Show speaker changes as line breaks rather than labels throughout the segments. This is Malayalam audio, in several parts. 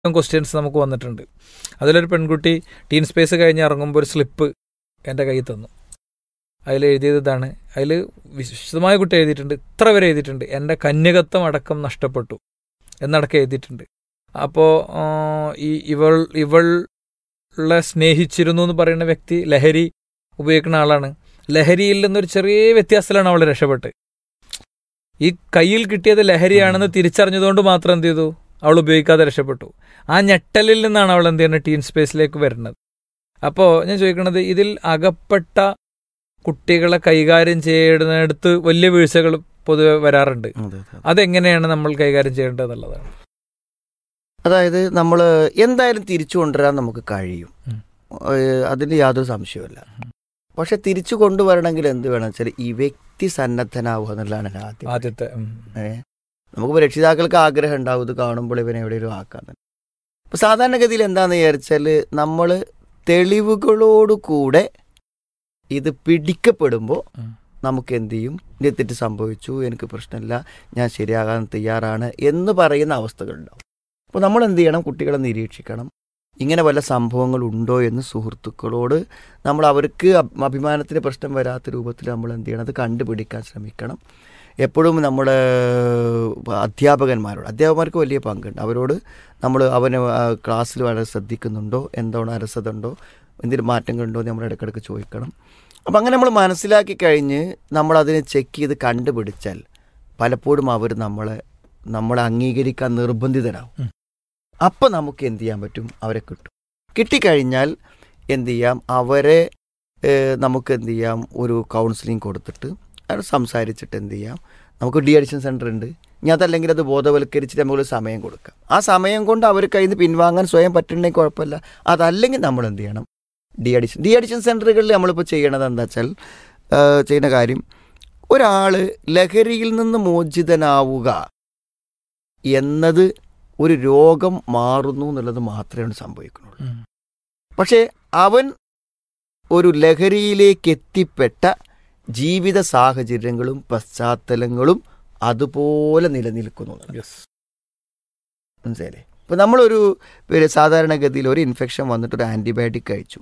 ക്വസ്റ്റ്യൻസ് നമുക്ക് വന്നിട്ടുണ്ട് അതിലൊരു പെൺകുട്ടി ടീൻ സ്പേസ് കഴിഞ്ഞ് ഇറങ്ങുമ്പോൾ ഒരു സ്ലിപ്പ് എൻ്റെ കയ്യിൽ തന്നു അതിൽ എഴുതിയത് ഇതാണ് അതിൽ വിശദമായ കുട്ടി എഴുതിയിട്ടുണ്ട് ഇത്ര വരെ എഴുതിയിട്ടുണ്ട് എൻ്റെ കന്യകത്വം അടക്കം നഷ്ടപ്പെട്ടു എന്നടക്കം എഴുതിയിട്ടുണ്ട് അപ്പോൾ ഈ ഇവൾ ഇവളെ സ്നേഹിച്ചിരുന്നു എന്ന് പറയുന്ന വ്യക്തി ലഹരി ഉപയോഗിക്കുന്ന ആളാണ് ലഹരിയിൽ നിന്നൊരു ചെറിയ വ്യത്യാസത്തിലാണ് അവൾ രക്ഷപ്പെട്ട് ഈ കയ്യിൽ കിട്ടിയത് ലഹരിയാണെന്ന് തിരിച്ചറിഞ്ഞതുകൊണ്ട് മാത്രം എന്ത് ചെയ്തു അവൾ ഉപയോഗിക്കാതെ രക്ഷപ്പെട്ടു ആ ഞെട്ടലിൽ നിന്നാണ് അവൾ എന്ത് ചെയ്യുന്നത് ടീൻ സ്പേസിലേക്ക് വരുന്നത് അപ്പോൾ ഞാൻ ചോദിക്കുന്നത് ഇതിൽ അകപ്പെട്ട കുട്ടികളെ കൈകാര്യം ചെയ്യുന്നിടത്ത് വലിയ വീഴ്ചകൾ പൊതുവെ വരാറുണ്ട്
അതെ, അതെ.
അതെങ്ങനെയാണ് നമ്മൾ കൈകാര്യം ചെയ്യേണ്ടത് എന്നുള്ളതാണ്
അതായത് നമ്മൾ എന്തായാലും തിരിച്ചു കൊണ്ടുവരാൻ നമുക്ക് കഴിയും
ഉം.
ഏഹ് അതിന് യാതൊരു സംശയവുമില്ല പക്ഷെ തിരിച്ചു കൊണ്ടുവരണമെങ്കിൽ എന്ത് വേണം വെച്ചാൽ ഈ വ്യക്തി സന്നദ്ധനാവുക എന്നുള്ളതാണ് എൻ്റെ ആദ്യം
ആദ്യത്തെ ഉം.
ഏഹ് നമുക്കിപ്പോൾ രക്ഷിതാക്കൾക്ക് ആഗ്രഹം ഉണ്ടാവും ഇത് കാണുമ്പോൾ ഇവനെ എവിടെയെങ്കിലും ആക്കാന്ന് അപ്പോൾ സാധാരണഗതിയിൽ എന്താണെന്ന് വിചാരിച്ചാൽ നമ്മൾ തെളിവുകളോട് കൂടെ ഇത് പിടിക്കപ്പെടുമ്പോൾ
ഉം.
നമുക്ക് എന്ത് ചെയ്യും ഇത് തെറ്റ് സംഭവിച്ചു എനിക്ക് പ്രശ്നമില്ല ഞാൻ ശരിയാകാൻ തയ്യാറാണ് എന്ന് പറയുന്ന അവസ്ഥകളുണ്ടാവും അപ്പോൾ നമ്മൾ എന്ത് ചെയ്യണം കുട്ടികളെ നിരീക്ഷിക്കണം ഇങ്ങനെ വല്ല സംഭവങ്ങൾ ഉണ്ടോ എന്ന് സുഹൃത്തുക്കളോട് നമ്മൾ അവർക്ക് അഭ്- അഭിമാനത്തിന് പ്രശ്നം വരാത്ത രൂപത്തിൽ നമ്മൾ എന്ത് ചെയ്യണം അത് കണ്ടുപിടിക്കാൻ ശ്രമിക്കണം എപ്പോഴും നമ്മൾ അധ്യാപകന്മാരോട് അധ്യാപകന്മാർക്ക് വലിയ പങ്കുണ്ട് അവരോട് നമ്മൾ അവന് ആ, ക്ലാസ്സിൽ വളരെ ശ്രദ്ധിക്കുന്നുണ്ടോ എന്താണ് അരസത ഉണ്ടോ എന്തെങ്കിലും മാറ്റങ്ങളുണ്ടോ എന്ന് നമ്മൾ ഇടയ്ക്കിടയ്ക്ക് ചോദിക്കണം അപ്പം അങ്ങനെ നമ്മൾ മനസ്സിലാക്കി കഴിഞ്ഞ് നമ്മളതിനെ ചെക്ക് ചെയ്ത് കണ്ടുപിടിച്ചാൽ പലപ്പോഴും അവർ നമ്മളെ നമ്മളെ അംഗീകരിക്കാൻ നിർബന്ധിതരാകും
ഉം.
അപ്പം നമുക്ക് എന്ത് ചെയ്യാൻ പറ്റും അവരെ കിട്ടും കിട്ടിക്കഴിഞ്ഞാൽ എന്ത് ചെയ്യാം അവരെ ഏഹ്, നമുക്ക് എന്ത് ചെയ്യാം ഒരു കൗൺസിലിംഗ് കൊടുത്തിട്ട് അവർ സംസാരിച്ചിട്ട് എന്ത് ചെയ്യാം നമുക്ക് ഡി അഡിഷൻ സെൻ്റർ ഉണ്ട് ഇനി അതല്ലെങ്കിൽ അത് ബോധവൽക്കരിച്ചിട്ട് നമുക്ക് സമയം കൊടുക്കാം ആ സമയം കൊണ്ട് അവർ കയ്യിൽ നിന്ന് പിൻവാങ്ങാൻ സ്വയം പറ്റുന്നുണ്ടെങ്കിൽ കുഴപ്പമില്ല അതല്ലെങ്കിൽ നമ്മൾ എന്ത് ചെയ്യണം ഡി അഡിഷൻ ഡി അഡിഷൻ സെൻ്ററുകളിൽ നമ്മളിപ്പോൾ ചെയ്യണത് എന്താ വെച്ചാൽ ഏഹ്, ചെയ്യുന്ന കാര്യം ഒരാൾ ലഹരിയിൽ നിന്ന് മോചിതനാവുക എന്നത് ഒരു രോഗം മാറുന്നു എന്നുള്ളത് മാത്രമേ സംഭവിക്കുന്നുള്ളൂ
ഉം.
പക്ഷേ അവൻ ഒരു ലഹരിയിലേക്ക് എത്തിപ്പെട്ട ജീവിത സാഹചര്യങ്ങളും പശ്ചാത്തലങ്ങളും അതുപോലെ നിലനിൽക്കുന്നു എന്നുള്ളത്.
Yes.
മനസ്സിലായില്ലേ ഇപ്പം നമ്മളൊരു പിന്നെ സാധാരണഗതിയിൽ ഒരു ഇൻഫെക്ഷൻ വന്നിട്ട് ഒരു ആൻറ്റിബയോട്ടിക് കഴിച്ചു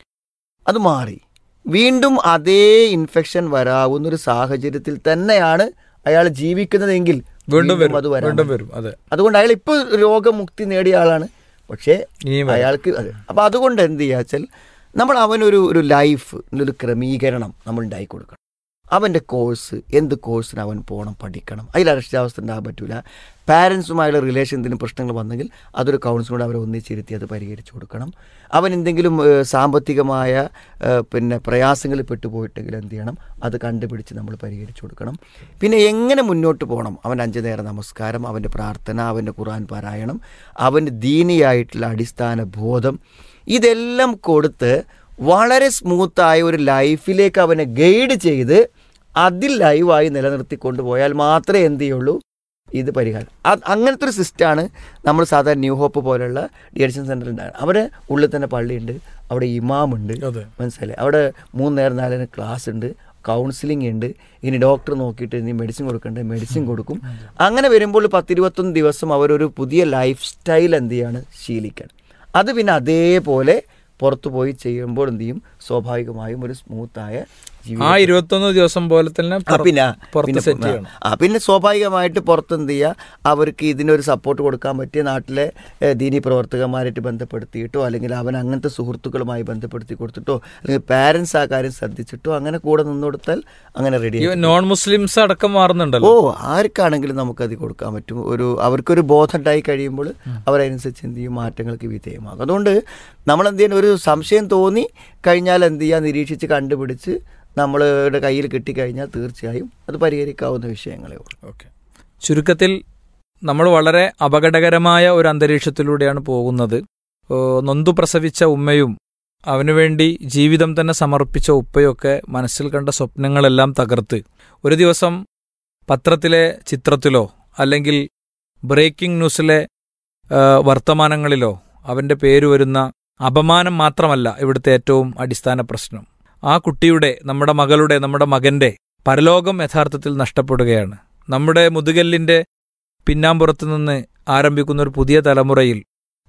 അത് മാറി വീണ്ടും അതേ ഇൻഫെക്ഷൻ വരാവുന്ന ഒരു സാഹചര്യത്തിൽ തന്നെയാണ് അയാൾ ജീവിക്കുന്നതെങ്കിൽ
വീണ്ടും വരും
അത് വരാൻ
വീണ്ടും വരും അതെ
അതുകൊണ്ട് അയാൾ ഇപ്പോൾ രോഗമുക്തി നേടിയ ആളാണ് പക്ഷേ
ഇനിയും വരും.
അയാൾക്ക് അതെ അപ്പം അതുകൊണ്ട് എന്ത് ചെയ്യുക വെച്ചാൽ നമ്മൾ അവനൊരു ഒരു ലൈഫ് ഒരു ക്രമീകരണം നമ്മൾ ഉണ്ടാക്കി കൊടുക്കണം അവൻ്റെ കോഴ്സ് എന്ത് കോഴ്സിന് അവൻ പോകണം പഠിക്കണം അതിൽ അരക്ഷിതാവസ്ഥ ഉണ്ടാകാൻ പറ്റില്ല പാരൻസുമായുള്ള റിലേഷൻ എന്തെങ്കിലും പ്രശ്നങ്ങൾ വന്നെങ്കിൽ അതൊരു കൗൺസിലൂടെ അവരെ ഒന്നിച്ചിരുത്തി അത് പരിഹരിച്ചു കൊടുക്കണം അവൻ എന്തെങ്കിലും ഏഹ്, സാമ്പത്തികമായ ഏഹ്, പിന്നെ പ്രയാസങ്ങളിൽ പെട്ടുപോയിട്ടെങ്കിൽ എന്ത് ചെയ്യണം അത് കണ്ടുപിടിച്ച് നമ്മൾ പരിഹരിച്ചു കൊടുക്കണം പിന്നെ എങ്ങനെ മുന്നോട്ട് പോകണം അവൻ്റെ അഞ്ചു നേരം നമസ്കാരം അവൻ്റെ പ്രാർത്ഥന അവൻ്റെ ഖുർആൻ പാരായണം അവൻ്റെ ദീനിയായിട്ടുള്ള അടിസ്ഥാന ബോധം ഇതെല്ലാം കൊടുത്ത് വളരെ സ്മൂത്തായ ഒരു ലൈഫിലേക്ക് അവനെ ഗൈഡ് ചെയ്ത് അതിൽ ലൈവായി നിലനിർത്തി കൊണ്ടുപോയാൽ മാത്രമേ എന്ത് ചെയ്യുള്ളൂ ഇത് പരിഹാരം അത് അങ്ങനത്തെ ഒരു സിസ്റ്റമാണ് നമ്മൾ സാധാരണ ന്യൂ ഹോപ്പ് പോലെയുള്ള ഡിയഡിഷൻ സെൻ്ററിൽ ഉണ്ടാകുന്നത് അവിടെ ഉള്ളിൽ തന്നെ പള്ളിയുണ്ട് അവിടെ ഇമാമുണ്ട്
അതെ
മനസ്സിലായി അവിടെ മൂന്ന് നേരം നാല് നേരം ക്ലാസ് ഉണ്ട് കൗൺസിലിംഗ് ഉണ്ട് ഇനി ഡോക്ടർ നോക്കിയിട്ട് ഇനി മെഡിസിൻ കൊടുക്കണ്ടേ മെഡിസിൻ കൊടുക്കും അങ്ങനെ വരുമ്പോൾ പത്തിരുപത്തൊന്ന് ദിവസം അവരൊരു പുതിയ ലൈഫ് സ്റ്റൈൽ എന്ത് ചെയ്യാണ് ശീലിക്കാൻ അത് പിന്നെ അതേപോലെ പുറത്തു പോയി ചെയ്യുമ്പോൾ എന്ത് ചെയ്യും സ്വാഭാവികമായും ഒരു സ്മൂത്തായ
ആ
ജീവിതം
ഇരുപത്തൊന്ന് ദിവസം പോലെ തന്നെ
ആ, പിന്നെ
പുറത്ത്
പിന്നെ
സെറ്റ് ചെയ്യണം
ആ പിന്നെ സ്വാഭാവികമായിട്ട് പുറത്ത് എന്ത് ചെയ്യുക അവർക്ക് ഇതിനൊരു സപ്പോർട്ട് കൊടുക്കാൻ പറ്റിയ നാട്ടിലെ ഏഹ്, ദീനി പ്രവർത്തകന്മാരായിട്ട് ബന്ധപ്പെടുത്തിയിട്ടോ അല്ലെങ്കിൽ അവൻ അങ്ങനത്തെ സുഹൃത്തുക്കളുമായി ബന്ധപ്പെടുത്തി കൊടുത്തിട്ടോ അല്ലെങ്കിൽ പാരൻസ് ആ കാര്യം ശ്രദ്ധിച്ചിട്ടോ അങ്ങനെ കൂടെ നിന്ന് കൊടുത്താൽ അങ്ങനെ റെഡി
ഈ നോൺ മുസ്ലിംസ് അടക്കം മാറുന്നുണ്ടല്ലോ
ഓ ആർക്കാണെങ്കിലും നമുക്കത് കൊടുക്കാൻ പറ്റും ഒരു അവർക്കൊരു ബോധം ഉണ്ടായി കഴിയുമ്പോൾ അവരനുസരിച്ച് എന്ത് ചെയ്യും മാറ്റങ്ങൾക്ക് വിധേയമാകും അതുകൊണ്ട് നമ്മൾ എന്ത് ചെയ്യുന്ന ഒരു സംശയം തോന്നി കഴിഞ്ഞാൽ എന്ത് ചെയ്യുക നിരീക്ഷിച്ച് കണ്ടുപിടിച്ച് നമ്മളുടെ കയ്യിൽ കിട്ടിക്കഴിഞ്ഞാൽ തീർച്ചയായും അത് പരിഹരിക്കാവുന്ന വിഷയങ്ങളേ ഉള്ളൂ
ഓക്കെ ചുരുക്കത്തിൽ നമ്മൾ വളരെ അപകടകരമായ ഒരു അന്തരീക്ഷത്തിലൂടെയാണ് പോകുന്നത് ഓ, നൊന്തു പ്രസവിച്ച ഉമ്മയും അവനുവേണ്ടി ജീവിതം തന്നെ സമർപ്പിച്ച ഉപ്പയൊക്കെ മനസ്സിൽ കണ്ട സ്വപ്നങ്ങളെല്ലാം തകർത്ത് ഒരു ദിവസം പത്രത്തിലെ ചിത്രത്തിലോ അല്ലെങ്കിൽ ബ്രേക്കിംഗ് ന്യൂസിലെ ആ, വർത്തമാനങ്ങളിലോ അവൻ്റെ പേര് വരുന്ന അപമാനം മാത്രമല്ല ഇവിടുത്തെ ഏറ്റവും അടിസ്ഥാന പ്രശ്നം ആ കുട്ടിയുടെ നമ്മുടെ മകളുടെ നമ്മുടെ മകന്റെ പരലോകം യഥാർത്ഥത്തിൽ നഷ്ടപ്പെടുകയാണ് നമ്മുടെ മുതുകല്ലിന്റെ പിന്നാമ്പുറത്ത് നിന്ന് ആരംഭിക്കുന്ന ഒരു പുതിയ തലമുറയിൽ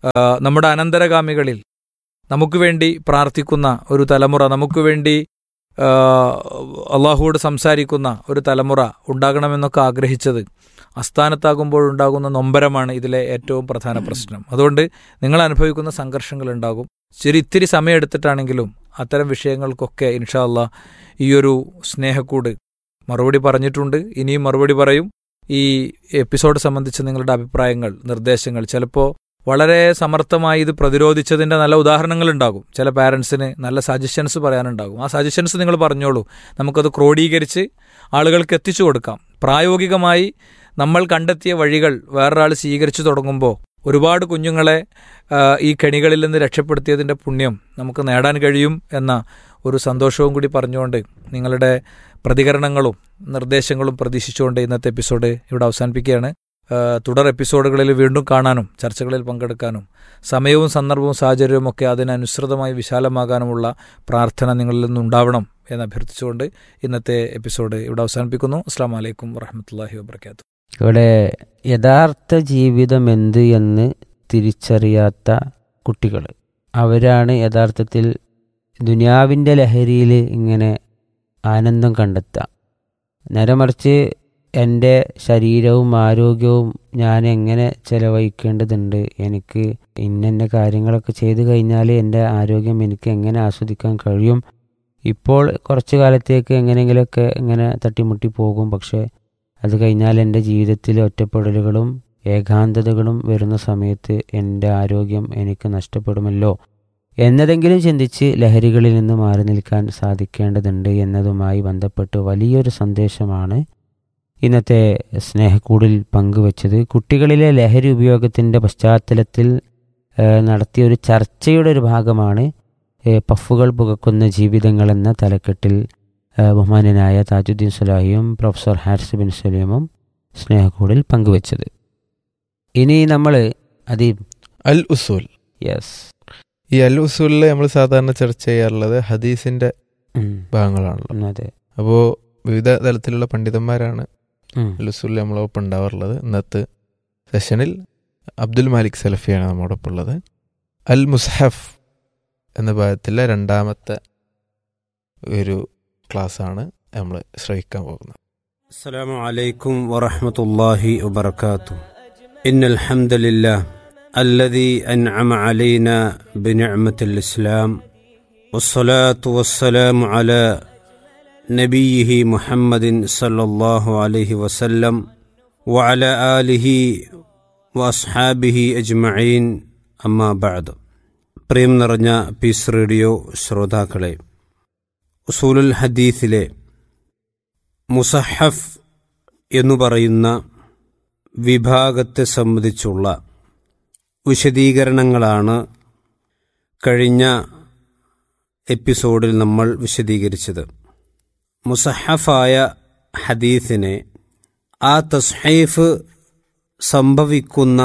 ആ, നമ്മുടെ അനന്തരഗാമികളിൽ നമുക്ക് വേണ്ടി പ്രാർത്ഥിക്കുന്ന ഒരു തലമുറ നമുക്ക് വേണ്ടി ആ, അള്ളാഹുവോട് സംസാരിക്കുന്ന ഒരു തലമുറ ഉണ്ടാകണമെന്നൊക്കെ ആഗ്രഹിച്ചത് അസ്ഥാനത്താകുമ്പോഴുണ്ടാകുന്ന നൊമ്പരമാണ് ഇതിലെ ഏറ്റവും പ്രധാന പ്രശ്നം അതുകൊണ്ട് നിങ്ങൾ അനുഭവിക്കുന്ന സംഘർഷങ്ങൾ ഉണ്ടാകും ശരി ഇത്തിരി സമയമെടുത്തിട്ടാണെങ്കിലും അത്തരം വിഷയങ്ങൾക്കൊക്കെ ഇൻഷാ അള്ളാ ഈ ഒരു സ്നേഹക്കൂട് മറുപടി പറഞ്ഞിട്ടുണ്ട് ഇനിയും മറുപടി പറയും ഈ എപ്പിസോഡ് സംബന്ധിച്ച് നിങ്ങളുടെ അഭിപ്രായങ്ങൾ നിർദ്ദേശങ്ങൾ ചിലപ്പോൾ വളരെ സമർത്ഥമായി ഇത് പ്രതിരോധിച്ചതിൻ്റെ നല്ല ഉദാഹരണങ്ങൾ ഉണ്ടാകും ചില പാരൻസിന് നല്ല സജഷൻസ് പറയാനുണ്ടാകും ആ സജഷൻസ് നിങ്ങൾ പറഞ്ഞോളൂ നമുക്കത് ക്രോഡീകരിച്ച് ആളുകൾക്ക് എത്തിച്ചു കൊടുക്കാം പ്രായോഗികമായി നമ്മൾ കണ്ടെത്തിയ വഴികൾ വേറൊരാൾ സ്വീകരിച്ചു തുടങ്ങുമ്പോൾ ഒരുപാട് കുഞ്ഞുങ്ങളെ ആ, ഈ കെണികളിൽ നിന്ന് രക്ഷപ്പെടുത്തിയതിൻ്റെ പുണ്യം നമുക്ക് നേടാൻ കഴിയും എന്ന ഒരു സന്തോഷവും കൂടി പറഞ്ഞുകൊണ്ട് നിങ്ങളുടെ പ്രതികരണങ്ങളും നിർദ്ദേശങ്ങളും പ്രതീക്ഷിച്ചുകൊണ്ട് ഇന്നത്തെ എപ്പിസോഡ് ഇവിടെ അവസാനിപ്പിക്കുകയാണ് ആ, തുടർ എപ്പിസോഡുകളിൽ വീണ്ടും കാണാനും ചർച്ചകളിൽ പങ്കെടുക്കാനും സമയവും സന്ദർഭവും സാഹചര്യവും ഒക്കെ അതിനനുസൃതമായി വിശാലമാകാനുമുള്ള പ്രാർത്ഥന നിങ്ങളിൽ നിന്നുണ്ടാവണം എന്ന് അഭ്യർത്ഥിച്ചുകൊണ്ട് ഇന്നത്തെ എപ്പിസോഡ് ഇവിടെ അവസാനിപ്പിക്കുന്നു അസ്സാം വലൈക്കും വറഹമത്തല്ലാഹി വാബർക്കാത്തു
ഇവിടെ യഥാർത്ഥ ജീവിതം എന്ത് എന്ന് തിരിച്ചറിയാത്ത കുട്ടികൾ അവരാണ് യഥാർത്ഥത്തിൽ ദുനിയാവിൻ്റെ ലഹരിയിൽ ഇങ്ങനെ ആനന്ദം കണ്ടെത്തുക നേരെ മറിച്ച് എൻ്റെ ശരീരവും ആരോഗ്യവും ഞാൻ എങ്ങനെ ചെലവഴിക്കേണ്ടതുണ്ട് എനിക്ക് ഇന്ന കാര്യങ്ങളൊക്കെ ചെയ്തു കഴിഞ്ഞാൽ എൻ്റെ ആരോഗ്യം എനിക്ക് എങ്ങനെ ആസ്വദിക്കാൻ കഴിയും ഇപ്പോൾ കുറച്ച് കാലത്തേക്ക് എങ്ങനെയെങ്കിലുമൊക്കെ ഇങ്ങനെ തട്ടിമുട്ടി പോകും പക്ഷേ അത് കഴിഞ്ഞാൽ എൻ്റെ ജീവിതത്തിൽ ഒറ്റപ്പെടലുകളും ഏകാന്തതകളും വരുന്ന സമയത്ത് എൻ്റെ ആരോഗ്യം എനിക്ക് നഷ്ടപ്പെടുമല്ലോ എന്നതെങ്കിലും ചിന്തിച്ച് ലഹരികളിൽ നിന്ന് മാറി നിൽക്കാൻ സാധിക്കേണ്ടതുണ്ട് എന്നതുമായി ബന്ധപ്പെട്ട് വലിയൊരു സന്ദേശമാണ് ഇന്നത്തെ സ്നേഹക്കൂടിൽ പങ്കുവച്ചത് കുട്ടികളിലെ ലഹരി ഉപയോഗത്തിൻ്റെ പശ്ചാത്തലത്തിൽ ഏഹ്, നടത്തിയ ഒരു ചർച്ചയുടെ ഒരു ഭാഗമാണ് ഏഹ്, പഫുകൾ പുകക്കുന്ന ജീവിതങ്ങൾ എന്ന തലക്കെട്ടിൽ ഏഹ്, ബഹുമാന്യനായ താജുദ്ദീൻ സുലാഹിയും പ്രൊഫസർ ഹാരിസ് ബിൻ സലീമും സ്നേഹക്കൂടിൽ പങ്കുവച്ചത് ഇനി നമ്മൾ അദീബ്
അൽ ഉസൂൽ
യെസ്
ഈ അൽ ഉസൂലിൽ നമ്മൾ സാധാരണ ചർച്ച ചെയ്യാറുള്ളത് ഹദീസിന്റെ ഭാഗങ്ങളാണല്ലോ
അതെ
അപ്പോൾ വിവിധ തലത്തിലുള്ള പണ്ഡിതന്മാരാണ്
ഉം.
അൽ ഉസൂലിൽ നമ്മളോടൊപ്പം ഉണ്ടാവാറുള്ളത് ഇന്നത്തെ സെഷനിൽ അബ്ദുൽ മാലിക് സലഫിയാണ് നമ്മോടൊപ്പം ഉള്ളത് അൽ മുസ്ഹഫ് എന്ന ഭാഗത്തിലെ രണ്ടാമത്തെ ഒരു ക്ലാസ്സാണ് നമ്മൾ ശ്രവിക്കാൻ പോകുന്നത്
السلام عليكم ورحمة الله وبركاته إن الحمد لله الذي أنعم علينا بنعمة الإسلام والصلاة والسلام على نبيه محمد صلى الله عليه وسلم وعلى آله وأصحابه أجمعين أما بعد പ്രിയം നിറഞ്ഞ പീസ് റേഡിയോ ശ്രോതാക്കളെ ഉസൂലുൽ ഹദീസിലെ മുസഹഫ് എന്നു പറയുന്ന വിഭാഗത്തെ സംബന്ധിച്ചുള്ള വിശദീകരണങ്ങളാണ് കഴിഞ്ഞ എപ്പിസോഡിൽ നമ്മൾ വിശദീകരിച്ചത് മുസഹഫായ ഹദീസിനെ ആ തസ്ഹൈഫ് സംഭവിക്കുന്ന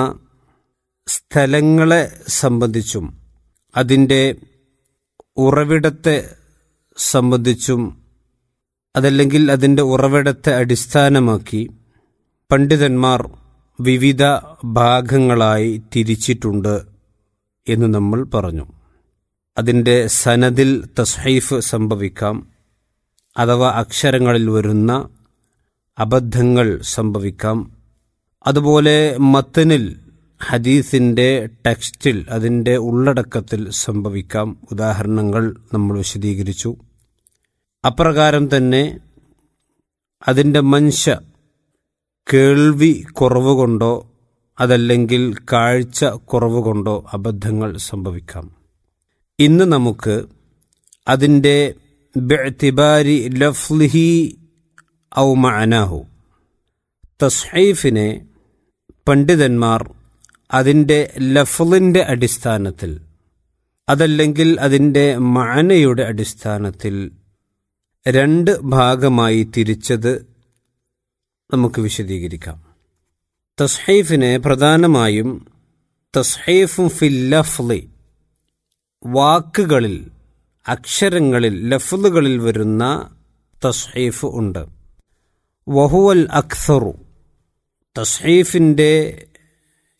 സ്ഥലങ്ങളെ സംബന്ധിച്ചും അതിൻ്റെ ഉറവിടത്തെ സംബന്ധിച്ചും അതല്ലെങ്കിൽ അതിൻ്റെ ഉറവിടത്തെ അടിസ്ഥാനമാക്കി പണ്ഡിതന്മാർ വിവിധ ഭാഗങ്ങളായി തിരിച്ചിട്ടുണ്ട് എന്ന് നമ്മൾ പറഞ്ഞു അതിൻ്റെ സനദിൽ തസ്ഹൈഫ് സംഭവിക്കാം അഥവാ അക്ഷരങ്ങളിൽ വരുന്ന അബദ്ധങ്ങൾ സംഭവിക്കാം അതുപോലെ മത്തനിൽ ഹദീസിൻ്റെ ടെക്സ്റ്റിൽ അതിൻ്റെ ഉള്ളടക്കത്തിൽ സംഭവിക്കാം ഉദാഹരണങ്ങൾ നമ്മൾ വിശദീകരിച്ചു അപ്രകാരം തന്നെ അതിൻ്റെ മനുഷ്യ കേൾവി കുറവ് കൊണ്ടോ അതല്ലെങ്കിൽ കാഴ്ച കുറവ് കൊണ്ടോ അബദ്ധങ്ങൾ സംഭവിക്കാം ഇന്ന് നമുക്ക് അതിൻ്റെ ബെഅ്തിബാരി ലഫ്ലിഹി ഔ മഅനാഹു തസ്ഹൈഫിനെ പണ്ഡിതന്മാർ അതിൻ്റെ ലഫ്ലിൻ്റെ അടിസ്ഥാനത്തിൽ അതല്ലെങ്കിൽ അതിൻ്റെ മഅനയുടെ അടിസ്ഥാനത്തിൽ രണ്ട് ഭാഗമായി തിരിച്ചത് നമുക്ക് വിശദീകരിക്കാം തസ്ഹൈഫിനെ പ്രധാനമായും തസ്ഹൈഫും ഫിൽ ലഫ്ലി വാക്കുകളിൽ അക്ഷരങ്ങളിൽ ലഫ്ലുകളിൽ വരുന്ന തസ്ഹൈഫ് ഉണ്ട് വഹുവൽ അക്സറു തസ്ഹൈഫിൻ്റെ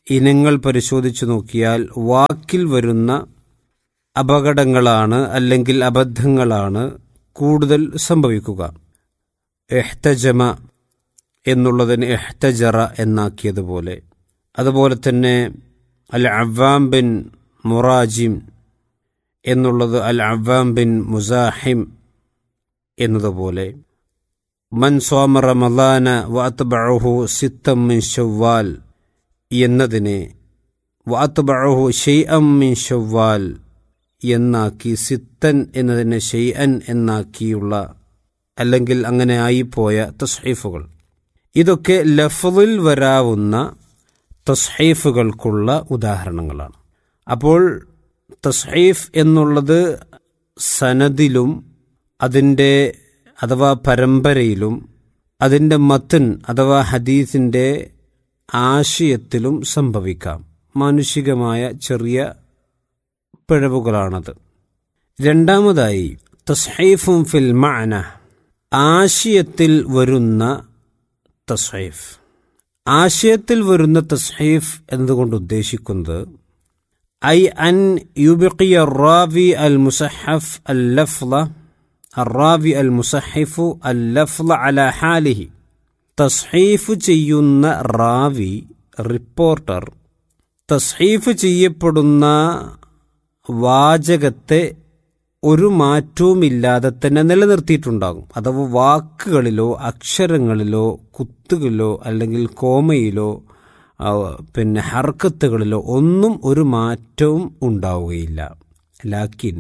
ഇനങ്ങൾ പരിശോധിച്ചു നോക്കിയാൽ വാക്കിൽ വരുന്ന അപകടങ്ങളാണ് അല്ലെങ്കിൽ അബദ്ധങ്ങളാണ് കൂടുതൽ സംഭവിക്കുക എഹ്തജമ എന്നുള്ളതിന് എഹ്തജറ എന്നാക്കിയതുപോലെ അതുപോലെ തന്നെ അൽ അവാം ബിൻ മുറാജിം എന്നുള്ളത് അൽ അവാം ബിൻ മുസാഹിം എന്നതുപോലെ മൻ സ്വാമ റമലാന വാത്ബഅഹു സിത്തം മിൻ ഷവ്വാൽ എന്നതിനെ വാത്ബഅഹു ഷെയ്അം മിൻ ഷവ്വാൽ എന്നാക്കി സിത്തൻ എന്നതിനെ ഷെയ്അൻ എന്നാക്കിയുള്ള അല്ലെങ്കിൽ അങ്ങനെ ആയിപ്പോയ തസ്ഹീഫുകൾ ഇതൊക്കെ ലഫ്ലിൽ വരാവുന്ന തസ്ഹീഫുകൾക്കുള്ള ഉദാഹരണങ്ങളാണ് അപ്പോൾ തസ്ഹീഫ് എന്നുള്ളത് സനദിലും അതിൻ്റെ അഥവാ പരമ്പരയിലും അതിൻ്റെ മത്തൻ അഥവാ ഹദീസിൻ്റെ ആശയത്തിലും സംഭവിക്കാം മാനുഷികമായ ചെറിയ പിഴവുകളാണത് രണ്ടാമതായി തസ്ഹൈഫും ഫിൽ മഅന ആശയത്തിൽ വരുന്ന തസ്ഹൈഫ് ആശയത്തിൽ വരുന്ന തസ്ഹൈഫ് എന്നതുകൊണ്ട് ഉദ്ദേശിക്കുന്നത് ഐ അൻ യുബിയ റാവി അൽ മുസഹഫ് അൽ ലഫ്ല الراوي المصحف اللفظ على حاله തസ്ഹീഫ് ചെയ്യുന്ന റാവി റിപ്പോർട്ടർ തസ്ഹീഫ് ചെയ്യപ്പെടുന്ന വാചകത്തെ ഒരു മാറ്റവുമില്ലാതെ തന്നെ നിലനിർത്തിയിട്ടുണ്ടാകും അഥവാ വാക്കുകളിലോ അക്ഷരങ്ങളിലോ കുത്തുകളിലോ അല്ലെങ്കിൽ കോമയിലോ ആ, പിന്നെ ഹർക്കത്തുകളിലോ ഒന്നും ഒരു മാറ്റവും ഉണ്ടാവുകയില്ല ലാക്കിൻ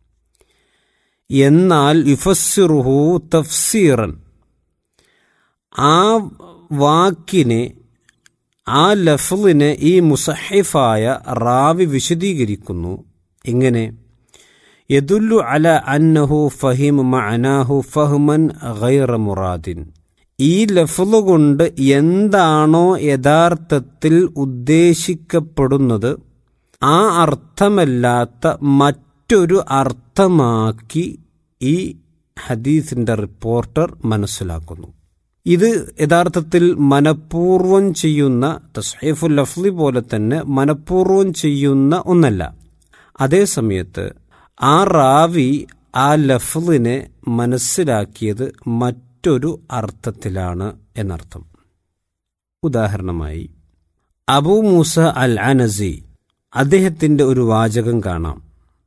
എന്നാൽ യുഫസ്സിറുഹു തഫ്സീറൻ ആ വാക്കിനെ ആ ലഫ്ലിനെ ഈ മുസഹിഫായ റാവി വിശദീകരിക്കുന്നു എങ്ങനെ യദുല്ലു അല അന്നഹു ഫഹിം മഅനാഹു ഫഹ്മൻ ഗൈറ മുറാദിൻ ഈ ലഫ്ല് കൊണ്ട് എന്താണോ യഥാർത്ഥത്തിൽ ഉദ്ദേശിക്കപ്പെടുന്നത് ആ അർത്ഥമല്ലാത്ത മറ്റൊരു അർത്ഥമാക്കി ഈ ഹദീസിന്റെ റിപ്പോർട്ടർ മനസ്സിലാക്കുന്നു ഇത് യഥാർത്ഥത്തിൽ മനഃപൂർവം ചെയ്യുന്ന തസ്ഹൈഫുൽ ലഫ്ലി പോലെ തന്നെ മനഃപൂർവം ചെയ്യുന്ന ഒന്നല്ല അതേസമയത്ത് ആ റാവി ആ ലഫ്ലിനെ മനസ്സിലാക്കിയത് മറ്റൊരു അർത്ഥത്തിലാണ് എന്നർത്ഥം ഉദാഹരണമായി അബൂ മൂസ അൽ അനസി അദ്ദേഹത്തിന്റെ ഒരു വാചകം കാണാം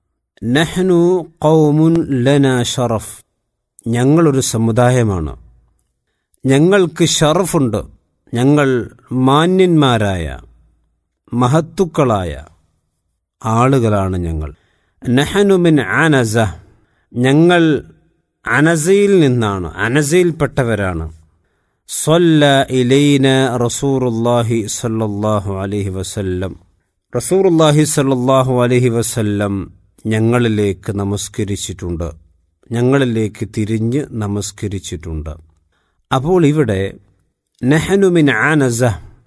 നഹ്നു കൗമുൻ ലന ഷറഫ് ഞങ്ങളൊരു സമുദായമാണ് ഞങ്ങൾക്ക് ഷറഫുണ്ട് ഞങ്ങൾ മാന്യന്മാരായ മഹത്തുക്കളായ ആളുകളാണ് ഞങ്ങൾ നഹനുമിൻ അനസ ഞങ്ങൾ അനസയിൽ നിന്നാണ് അനസയിൽപ്പെട്ടവരാണ് സ്വല്ല ഇലൈന റസൂറുല്ലാഹി സല്ലല്ലാഹു അലൈഹി വസല്ലം റസൂറുല്ലാഹി സല്ലല്ലാഹു അലൈഹി വസല്ലം ഞങ്ങളിലേക്ക് നമസ്കരിച്ചിട്ടുണ്ട് ഞങ്ങളിലേക്ക് തിരിഞ്ഞ് നമസ്കരിച്ചിട്ടുണ്ട് അപ്പോൾ ഇവിടെ നെഹനുമിൻ അനസ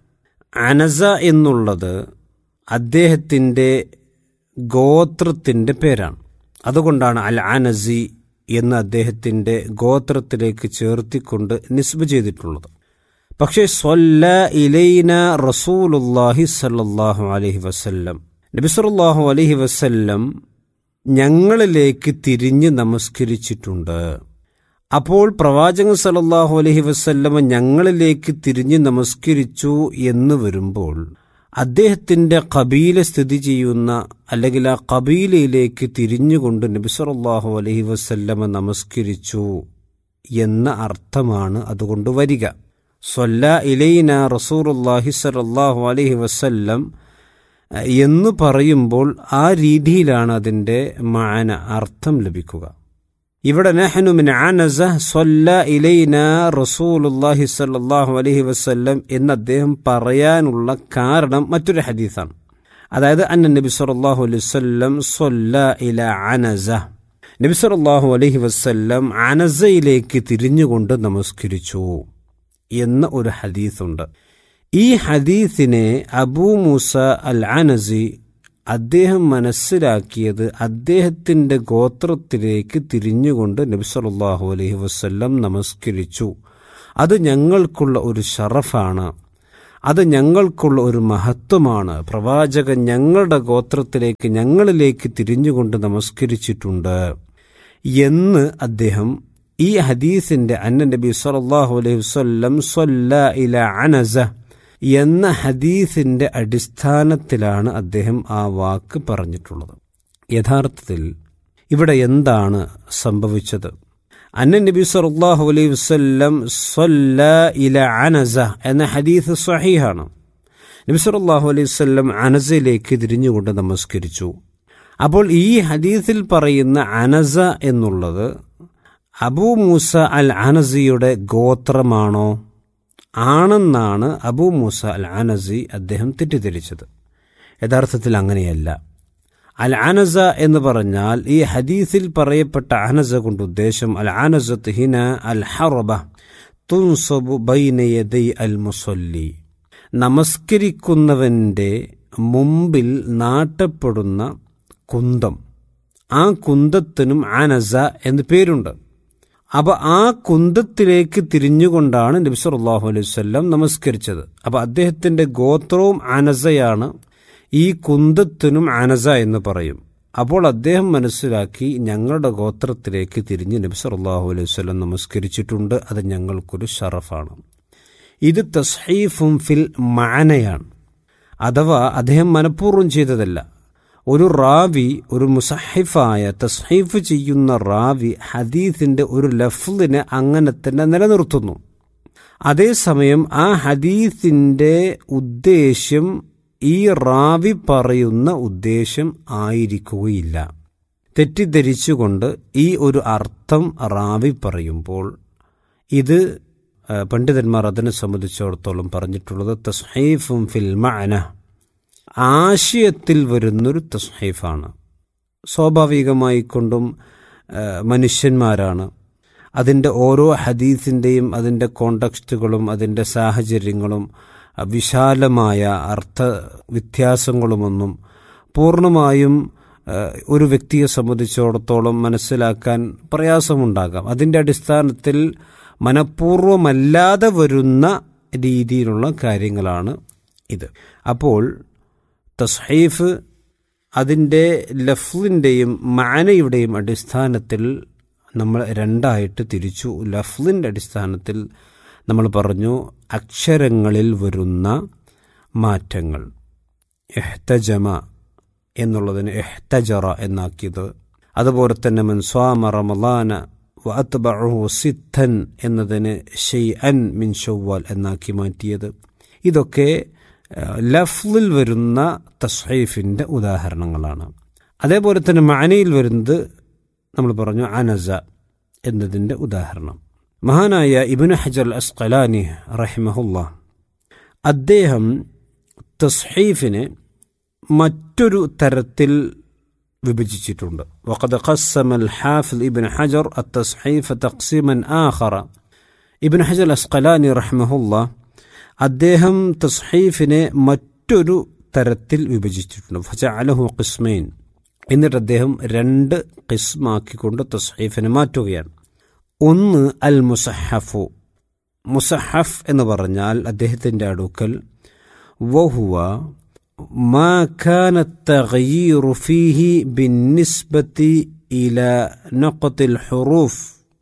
അനസ എന്നുള്ളത് അദ്ദേഹത്തിൻ്റെ ഗോത്രത്തിൻ്റെ പേരാണ് അതുകൊണ്ടാണ് അൽ അനസി എന്ന് അദ്ദേഹത്തിൻ്റെ ഗോത്രത്തിലേക്ക് ചേർത്തിക്കൊണ്ട് നിസ്ബ ചെയ്തിട്ടുള്ളത് പക്ഷേ സ്വല്ല ഇലൈന റസൂലുല്ലാഹി സല്ലല്ലാഹു അലൈഹി വസല്ലം നബി സല്ലല്ലാഹു അലൈഹി വസല്ലം ഞങ്ങളിലേക്ക് തിരിഞ്ഞ് നമസ്കരിച്ചിട്ടുണ്ട് അപ്പോൾ പ്രവാചകൻ സല്ലല്ലാഹു അലൈഹി വസല്ലമ ഞങ്ങളിലേക്ക് തിരിഞ്ഞ് നമസ്കരിച്ചു എന്ന് വരുമ്പോൾ അദ്ദേഹത്തിന്റെ കബീല സ്ഥിതി ചെയ്യുന്ന അല്ലെങ്കിൽ ആ കബീലയിലേക്ക് തിരിഞ്ഞുകൊണ്ട് നബി സല്ലല്ലാഹു അലൈഹി വസല്ലമ നമസ്കരിച്ചു എന്ന അർത്ഥമാണ് അതുകൊണ്ട് വരിക സ്വല്ല ഇലൈന റസൂറുല്ലാഹി സല്ലല്ലാഹു അലൈഹി വസല്ലം എന്ന് പറയുമ്പോൾ ആ രീതിയിലാണ് അതിൻ്റെ മാന അർത്ഥം ലഭിക്കുക ഇവിടെ നഹ്നു മിൻ അനസ സ്വല്ല ഇലൈന റസൂലുല്ലാഹി സല്ലല്ലാഹു അലൈഹി വസല്ലം എന്ന് അദ്ദേഹം പറയാനുള്ള കാരണം മറ്റൊരു ഹദീസാണ് അതായത് അന്ന നബി സല്ലല്ലാഹു അലൈഹി വസല്ലം സ്വല്ല ഇല അനസ നബി സല്ലല്ലാഹു അലൈഹി വസല്ലം അനസയിലേക്ക് തിരിഞ്ഞുകൊണ്ട് നമസ്കരിച്ചു എന്ന ഒരു ഹദീസുണ്ട് ഈ ഹദീസിനെ അബൂ മൂസ അൽ അനസി അദ്ദേഹം മനസ്സിലാക്കിയത് അദ്ദേഹത്തിന്റെ ഗോത്രത്തിലേക്ക് തിരിഞ്ഞുകൊണ്ട് നബി സല്ലല്ലാഹു അലൈഹി വസല്ലം നമസ്കരിച്ചു അത് ഞങ്ങൾക്കുള്ള ഒരു ഷറഫാണ് അത് ഞങ്ങൾക്കുള്ള ഒരു മഹത്വമാണ് പ്രവാചകൻ ഞങ്ങളുടെ ഗോത്രത്തിലേക്ക് ഞങ്ങളിലേക്ക് തിരിഞ്ഞുകൊണ്ട് നമസ്കരിച്ചിട്ടുണ്ട് എന്ന് അദ്ദേഹം ഈ ഹദീസിന്റെ അന്ന നബി സല്ലല്ലാഹു അലൈഹി വസല്ലം സ്വല്ല ഇല അനസ എന്ന ഹദീസിന്റെ അടിസ്ഥാനത്തിലാണ് അദ്ദേഹം ആ വാക്ക് പറഞ്ഞിട്ടുള്ളത് യഥാർത്ഥത്തിൽ ഇവിടെ എന്താണ് സംഭവിച്ചത് അന്ന നബി സല്ലല്ലാഹു അലൈഹി വസല്ലം സ്വല്ല ഇല അനസ എന്ന ഹദീസ് സ്വഹീഹാണ് നബി സല്ലല്ലാഹു അലൈഹി വസല്ലം അനസയിലേക്ക് തിരിഞ്ഞുകൊണ്ട് നമസ്കരിച്ചു അപ്പോൾ ഈ ഹദീസിൽ പറയുന്ന അനസ എന്നുള്ളത് അബൂ മൂസ അൽ അനസിയുടെ ഗോത്രമാണോ ആണെന്നാണ് അബൂ മൂസ അൽ അനസി അദ്ദേഹം തെറ്റിദ്ധരിച്ചത് യഥാർത്ഥത്തിൽ അങ്ങനെയല്ല അൽ അനസ എന്ന് പറഞ്ഞാൽ ഈ ഹദീസിൽ പറയപ്പെട്ട അനസ കൊണ്ട് ഉദ്ദേശം അൽ അനസത്ത് ഹിന അൽ ഹറബ തുൻസബു ബൈനയദൈ അൽ മുസല്ലി നമസ്കരിക്കുന്നവന്റെ മുമ്പിൽ നാട്ടപ്പെടുന്ന കുന്തം ആ കുന്തത്തിനും അനസ എന്ന് പേരുണ്ട് അപ്പൊ ആ കുന്തത്തിലേക്ക് തിരിഞ്ഞുകൊണ്ടാണ് നബി സല്ലല്ലാഹു അലൈഹി വസല്ലം നമസ്കരിച്ചത് അപ്പൊ അദ്ദേഹത്തിന്റെ ഗോത്രവും അനസയാണ് ഈ കുന്തത്തിനും അനസ എന്ന് പറയും അപ്പോൾ അദ്ദേഹം മനസ്സിലാക്കി ഞങ്ങളുടെ ഗോത്രത്തിലേക്ക് തിരിഞ്ഞ് നബി സല്ലല്ലാഹു അലൈഹി വസല്ലം നമസ്കരിച്ചിട്ടുണ്ട് അത് ഞങ്ങൾക്കൊരു ഷറഫാണ് ഇത് തസ്ഹീഫും ഫിൽ മാനയാണ് അഥവാ അദ്ദേഹം മനഃപൂർവ്വം ചെയ്തതല്ല ഒരു റാവി ഒരു മുസഹിഫായ തസ്ഹീഫ് ചെയ്യുന്ന റാവി ഹദീസിന്റെ ഒരു ലഫ്ലിനെ അങ്ങനെ തന്നെ നിലനിർത്തുന്നു അതേസമയം ആ ഹദീസിന്റെ ഉദ്ദേശ്യം ഈ റാവി പറയുന്ന ഉദ്ദേശ്യം ആയിരിക്കുകയില്ല തെറ്റിദ്ധരിച്ചുകൊണ്ട് ഈ ഒരു അർത്ഥം റാവി പറയുമ്പോൾ ഇത് ആ, പണ്ഡിതന്മാർ അതിനെ സംബന്ധിച്ചിടത്തോളം പറഞ്ഞിട്ടുള്ളത് തസ്ഹീഫും ഫിൽ മഅന ആശയത്തിൽ വരുന്നൊരു തസ്ഹീഫാണ് സ്വാഭാവികമായി കൊണ്ടും ആ, മനുഷ്യന്മാരാണ് അതിൻ്റെ ഓരോ ഹദീസിൻ്റെയും അതിൻ്റെ കോണ്ടക്സ്റ്റുകളും അതിൻ്റെ സാഹചര്യങ്ങളും ആ, വിശാലമായ അർത്ഥ വ്യത്യാസങ്ങളുമൊന്നും പൂർണ്ണമായും ആ, ഒരു വ്യക്തിയെ സംബന്ധിച്ചിടത്തോളം മനസ്സിലാക്കാൻ പ്രയാസമുണ്ടാകാം അതിൻ്റെ അടിസ്ഥാനത്തിൽ മനഃപൂർവമല്ലാതെ വരുന്ന രീതിയിലുള്ള കാര്യങ്ങളാണ് ഇത് അപ്പോൾ തസ്ഹീഫ് അതിൻ്റെ ലഫ്ലിൻ്റെയും മാനയുടെയും അടിസ്ഥാനത്തിൽ നമ്മൾ രണ്ടായിട്ട് തിരിച്ചു ലഫ്ലിൻ്റെ അടിസ്ഥാനത്തിൽ നമ്മൾ പറഞ്ഞു അക്ഷരങ്ങളിൽ വരുന്ന മാറ്റങ്ങൾ എഹ്തജമ എന്നുള്ളതിന് എഹ്തജറ എന്നാക്കിയത് അതുപോലെ തന്നെ മൻസ്വാമ റമലാന വഅത്ബഅഹു സിത്തൻ എന്നതിന് ഷെയ്അൻ മിൻ ഷവ്വാൽ എന്നാക്കി മാറ്റിയത് ഇതൊക്കെ ആ, ലഫ്ലിൽ വരുന്ന തസ്ഹീഫിൻ്റെ ഉദാഹരണങ്ങളാണ് അതേപോലെ തന്നെ മാനയിൽ വരുന്നത് നമ്മൾ പറഞ്ഞു അനസ എന്നതിൻ്റെ ഉദാഹരണം മഹാനായ ഇബിന് ഹജർ അസ്കലാനി റഹിമഹുല്ല അദ്ദേഹം തസ്ഹീഫിനെ മറ്റൊരു തരത്തിൽ വിഭജിച്ചിട്ടുണ്ട് وقد قسم الحافظ ابن حجر التصحيف تقسيما آخر ഇബിൻ ഹജർ അസ്കലാനി റഹ്മഹുല്ല അദ്ദേഹം തസ്ഹീഫിനെ മറ്റൊരു തരത്തിൽ വിഭജിച്ചിട്ടുണ്ട് ഫജഅലഹു ഖിസ്മൈൻ എന്നിട്ട് അദ്ദേഹം രണ്ട് ഖിസ്മാക്കിക്കൊണ്ട് തസ്ഹീഫിനെ മാറ്റുകയാണ് ഒന്ന് അൽ മുസഹഫു മുസഹഫ് എന്ന് പറഞ്ഞാൽ അദ്ദേഹത്തിൻ്റെ അടുക്കൽ വഹുവ ما كان التغيير فيه بالنسبة إلى نقط الحروف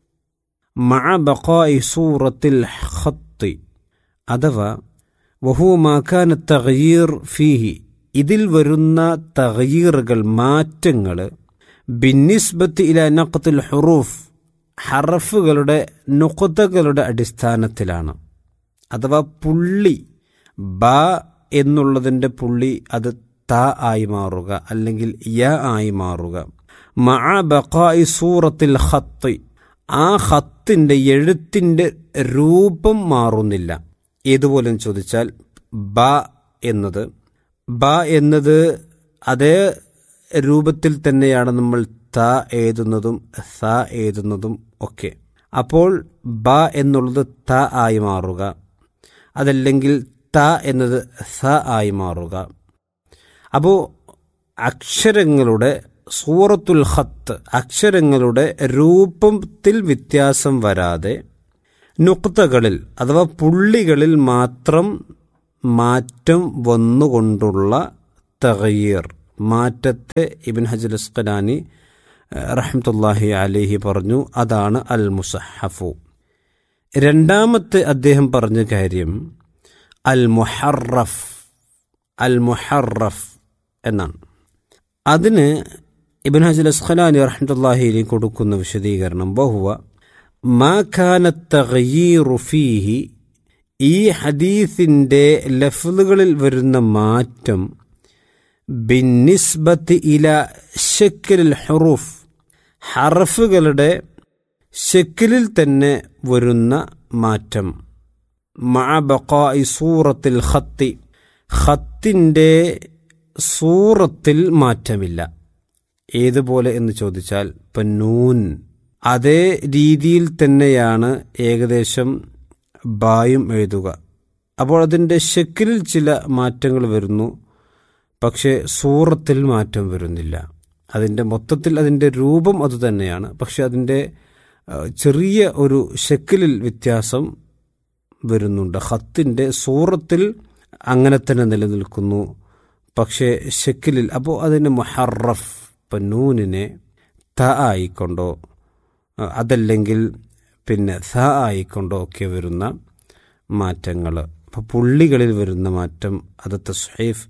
مع بقاء صورة الخط അഥവാ വഹു മാക്കാൻ തകയീർ ഫീഹി ഇതിൽ വരുന്ന തകയീറുകൾ മാറ്റങ്ങൾ ബിന്നിസ്ബത്ത് ഇല നഖത്തുൽ ഹുറൂഫ് ഹറഫുകളുടെ നുഖതകളുടെ അടിസ്ഥാനത്തിലാണ് അഥവാ പുള്ളി ബ എന്നുള്ളതിൻ്റെ പുള്ളി അത് ത ആയി മാറുക അല്ലെങ്കിൽ യ ആയി മാറുക മഅ ബഖായി സൂറത്തിൽ ഖത്ത് ആ ഖത്തിൻ്റെ എഴുത്തിൻ്റെ രൂപം മാറുന്നില്ല ഏതുപോലെ ചോദിച്ചാൽ ബ എന്നത് ബ എന്നത് അതേ രൂപത്തിൽ തന്നെയാണ് നമ്മൾ ത എഴുതുന്നതും സ എഴുതുന്നതും ഒക്കെ അപ്പോൾ ബ എന്നുള്ളത് ത ആയി മാറുക അതല്ലെങ്കിൽ ത എന്നത് സ ആയി മാറുക അപ്പോൾ അക്ഷരങ്ങളുടെ സൂറത്തുൽ ഖത്ത് അക്ഷരങ്ങളുടെ രൂപത്തിൽ വ്യത്യാസം വരാതെ നുക്തകളിൽ അഥവാ പുള്ളികളിൽ മാത്രം മാറ്റം വന്നുകൊണ്ടുള്ള തഗയീർ മാറ്റത്തെ ഇബിൻ ഹജൽ അസ്കലാനി റഹ്മത്തുല്ലാഹി അലിഹി പറഞ്ഞു അതാണ് അൽ മുസഹഫു രണ്ടാമത്തെ അദ്ദേഹം പറഞ്ഞ കാര്യം അൽ മുഹറഫ് അൽ മുഹറഫ് എന്നാണ് അതിന് ഇബൻ ഹജൽ അസ്ഖലാനി റഹ്മത്തുല്ലാഹി കൊടുക്കുന്ന വിശദീകരണം ബഹുവ മാ കാന തഗയീറു ഫീഹി ഈ ഹദീസിൻ്റെ ലഫ്ലുകളിൽ വരുന്ന മാറ്റം ബിന്നിസ്ബത്ത് ഇല ഷെക്കിൽ ഹുറൂഫ് ഹറഫുകളുടെ ഷെക്കിലിൽ തന്നെ വരുന്ന മാറ്റം മഅബഖായി സൂറത്തിൽ ഖത്തി ഖത്തിൻ്റെ സൂറത്തിൽ മാറ്റമില്ല ഏതുപോലെ എന്ന് ചോദിച്ചാൽ ഇപ്പം നൂൻ അതേ രീതിയിൽ തന്നെയാണ് ഏകദേശം ബായും എഴുതുക അപ്പോൾ അതിൻ്റെ ഷെക്കിലിൽ ചില മാറ്റങ്ങൾ വരുന്നു പക്ഷേ സൂറത്തിൽ മാറ്റം വരുന്നില്ല അതിൻ്റെ മൊത്തത്തിൽ അതിൻ്റെ രൂപം അതുതന്നെയാണ് പക്ഷെ അതിൻ്റെ ചെറിയ ഒരു ഷെക്കിലിൽ വ്യത്യാസം വരുന്നുണ്ട് ഹത്തിൻ്റെ സൂറത്തിൽ അങ്ങനെ തന്നെ നിലനിൽക്കുന്നു പക്ഷേ ഷെക്കിലിൽ അപ്പോൾ അതിന് മുഹറഫ് ഇപ്പം നൂനിനെ ത ആയിക്കൊണ്ടോ അതല്ലെങ്കിൽ പിന്നെ ഥ ആയിക്കൊണ്ടോ ഒക്കെ വരുന്ന മാറ്റങ്ങൾ അപ്പോൾ പുള്ളികളിൽ വരുന്ന മാറ്റം അത് തസ്ഹൈഫ്